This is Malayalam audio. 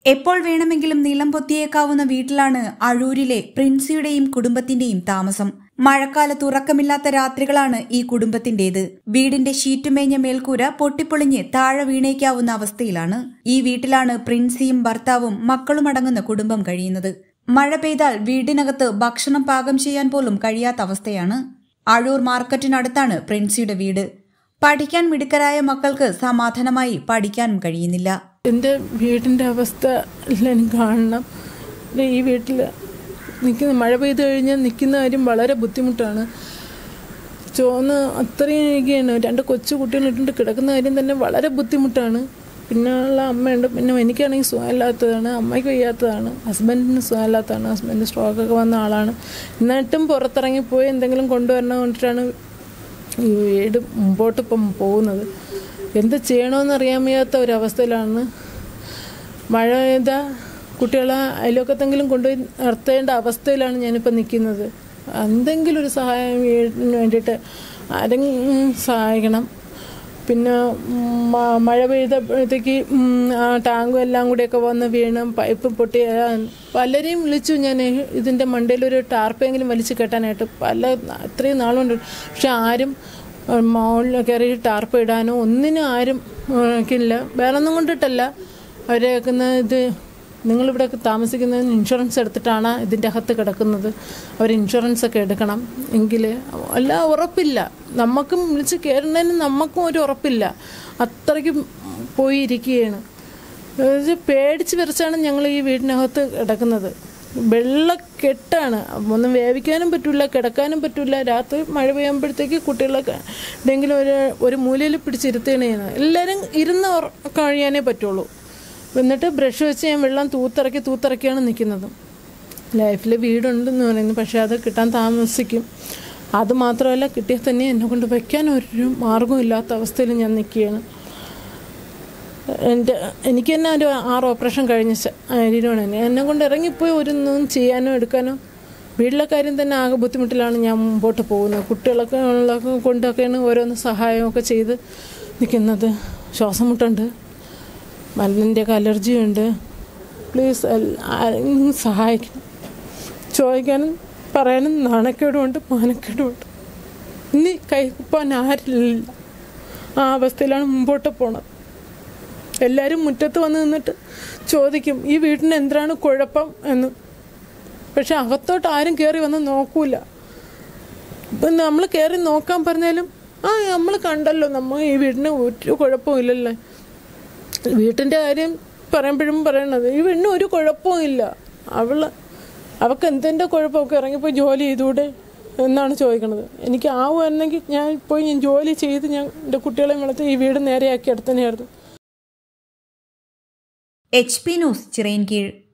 എപ്പോൾ വേണമെങ്കിലും നിലം പൊത്തിയേക്കാവുന്ന വീട്ടിലാണ് അഴൂരിലെ പ്രിൻസിയുടെയും കുടുംബത്തിന്റെയും താമസം മഴക്കാലത്ത് ഉറക്കമില്ലാത്ത രാത്രികളാണ് ഈ കുടുംബത്തിന്റേത് വീടിന്റെ ഷീറ്റുമേഞ്ഞ മേൽക്കൂര പൊട്ടിപ്പൊളിഞ്ഞ് താഴെ വീണേക്കാവുന്ന അവസ്ഥയിലാണ് ഈ വീട്ടിലാണ് പ്രിൻസിയും ഭർത്താവും മക്കളും അടങ്ങുന്ന കുടുംബം കഴിയുന്നത് മഴ പെയ്താൽ വീടിനകത്ത് ഭക്ഷണം പാകം ചെയ്യാൻ പോലും കഴിയാത്ത അവസ്ഥയാണ് അഴൂർ മാർക്കറ്റിനടുത്താണ് പ്രിൻസിയുടെ വീട് പഠിക്കാൻ മിടുക്കരായ മക്കൾക്ക് സമാധാനമായി പഠിക്കാനും കഴിയുന്നില്ല എൻ്റെ വീടിൻ്റെ അവസ്ഥ എല്ലാം കാണണം പിന്നെ ഈ വീട്ടിൽ നിൽക്കുന്ന മഴ പെയ്ത് കഴിഞ്ഞാൽ നിൽക്കുന്ന കാര്യം വളരെ ബുദ്ധിമുട്ടാണ് ചോന്ന് അത്രയും ഇരിക്കുകയാണ് രണ്ട് കൊച്ചു കുട്ടികളിട്ടുണ്ട് കിടക്കുന്ന കാര്യം തന്നെ വളരെ ബുദ്ധിമുട്ടാണ് പിന്നെ ഉള്ള അമ്മയുണ്ട് പിന്നെ എനിക്കാണെങ്കിൽ സുഖമില്ലാത്തതാണ് അമ്മയ്ക്ക് വയ്യാത്തതാണ് ഹസ്ബൻഡിന് സുഖമില്ലാത്തതാണ് ഹസ്ബൻഡ് സ്ട്രോക്കൊക്കെ വന്ന ആളാണ് എന്നിട്ടും പുറത്തിറങ്ങി പോയി എന്തെങ്കിലും കൊണ്ടുവരണം കൊണ്ടിട്ടാണ് ഈ വീട് മുമ്പോട്ട് ഇപ്പം പോകുന്നത് എന്ത് ചെയ്യണമെന്ന് അറിയാൻ വയ്യാത്ത ഒരവസ്ഥയിലാണ് മഴ പെയ്താൽ കുട്ടികളെ അയൽവക്കത്തെങ്കിലും കൊണ്ടുപോയി നിർത്തേണ്ട അവസ്ഥയിലാണ് ഞാനിപ്പോൾ നിൽക്കുന്നത് എന്തെങ്കിലും ഒരു സഹായം വീടിന് വേണ്ടിയിട്ട് ആരെങ്കിലും സഹായിക്കണം പിന്നെ മ- മഴ പെയ്തപ്പോഴത്തേക്ക് ഉം, ആ ടാങ്കും എല്ലാം കൂടെയൊക്കെ വന്ന് വീണ് പൈപ്പ് പൊട്ടി ആ, പലരെയും വിളിച്ചു ഞാൻ ഇതിൻ്റെ മണ്ടയിലൊരു ടാർപ്പെങ്കിലും വലിച്ചു കെട്ടാനായിട്ട് പല അത്രയും നാളുണ്ട് പക്ഷെ ആരും മുകളിൽ കയറി ടാർപ്പ് ഇടാനോ ഒന്നിനും ആരും ഇല്ല വേറെ ഒന്നും കൊണ്ടിട്ടല്ല അവരൊക്കെ ഇത് നിങ്ങളിവിടെ താമസിക്കുന്നതിന് ഇൻഷുറൻസ് എടുത്തിട്ടാണ് ഇതിൻ്റെ അകത്ത് കിടക്കുന്നത് അവർ ഇൻഷുറൻസ് ഒക്കെ എടുക്കണം എങ്കിൽ അല്ല ഉറപ്പില്ല നമുക്കും വിളിച്ച് കയറുന്നതിന് നമുക്കും ഒരു ഉറപ്പില്ല അത്രയ്ക്കും പോയിരിക്കുകയാണ് ഇത് പേടിച്ച് വിറച്ചാണ് ഞങ്ങൾ ഈ വീടിനകത്ത് കിടക്കുന്നത് വെള്ളക്കെട്ടാണ് ഒന്നും വേവിക്കാനും പറ്റില്ല കിടക്കാനും പറ്റില്ല രാത്രി മഴ പെയ്യുമ്പോഴത്തേക്ക് കുട്ടികളൊക്കെ എന്തെങ്കിലും ഒരു ഒരു മൂലയിൽ പിടിച്ചിരുത്തുകയാണ് ചെയ്യുന്നത് എല്ലാവരും ഇരുന്ന് ഉറ- കഴിയാനേ പറ്റുള്ളൂ എന്നിട്ട് ബ്രഷ് വെച്ച് ഞാൻ വെള്ളം തൂത്തിറക്കി തൂത്തിറക്കിയാണ് നിൽക്കുന്നത് ലൈഫിൽ വീടുണ്ടെന്ന് പറയുന്നു പക്ഷേ അത് കിട്ടാൻ താമസിക്കും അത് മാത്രമല്ല കിട്ടിയാൽ തന്നെ എന്നെ കൊണ്ട് വയ്ക്കാൻ ഒരു മാർഗ്ഗവും ഇല്ലാത്ത അവസ്ഥയിൽ ഞാൻ നിൽക്കുകയാണ് എൻ്റെ എനിക്ക് തന്നെ ഒരു ആറ് ഓപ്പറേഷൻ കഴിഞ്ഞ ശരീരമാണ് തന്നെ എന്നെ കൊണ്ട് ഇറങ്ങിപ്പോയി ഒരു ഒന്നും ചെയ്യാനോ എടുക്കാനോ വീട്ടിലെ കാര്യം തന്നെ ആകെ ബുദ്ധിമുട്ടിലാണ് ഞാൻ മുമ്പോട്ട് പോകുന്നത് കുട്ടികളൊക്കെ ഉള്ളതൊക്കെ കൊണ്ടൊക്കെയാണ് ഓരോന്ന് സഹായമൊക്കെ ചെയ്ത് നിൽക്കുന്നത് ശ്വാസം മുട്ടുണ്ട് മരുന്നിൻ്റെയൊക്കെ അലർജിയുണ്ട് പ്ലീസ് ആരെങ്കിലും സഹായിക്കണം ചോദിക്കാനും പറയാനും നാണക്കേടുമുണ്ട് മാനക്കേടുമുണ്ട് ഇനി കൈക്കുപ്പാൻ ആരില്ല ആ അവസ്ഥയിലാണ് മുമ്പോട്ട് പോണത് എല്ലാവരും മുറ്റത്ത് വന്ന് നിന്നിട്ട് ചോദിക്കും ഈ വീടിന് എന്തിനാണ് കുഴപ്പം എന്ന് പക്ഷെ അകത്തോട്ട് ആരും കയറി വന്ന് നോക്കൂല ഇപ്പം നമ്മൾ കയറി നോക്കാൻ പറഞ്ഞാലും ആ നമ്മൾ കണ്ടല്ലോ നമ്മൾ ഈ വീടിന് ഒരു കുഴപ്പവും ഇല്ലല്ലേ വീട്ടിൻ്റെ കാര്യം പറയുമ്പോഴും പറയണത് ഈ വീടിന് ഒരു കുഴപ്പവും ഇല്ല അവൾ അവൾക്ക് എന്തിൻ്റെ കുഴപ്പമൊക്കെ ഇറങ്ങിപ്പോയി ജോലി ചെയ്തൂടെ എന്നാണ് ചോദിക്കണത് എനിക്ക് ആവുമായിരുന്നെങ്കിൽ ഞാൻ പോയി ഞാൻ ജോലി ചെയ്ത് ഞാൻ എൻ്റെ കുട്ടികളെ വളർത്തി ഈ വീട് നേരെയാക്കി എടുത്തന്നെയായിരുന്നു എച്ച് പി ന്യൂസ് ചിറയൻകീഴ്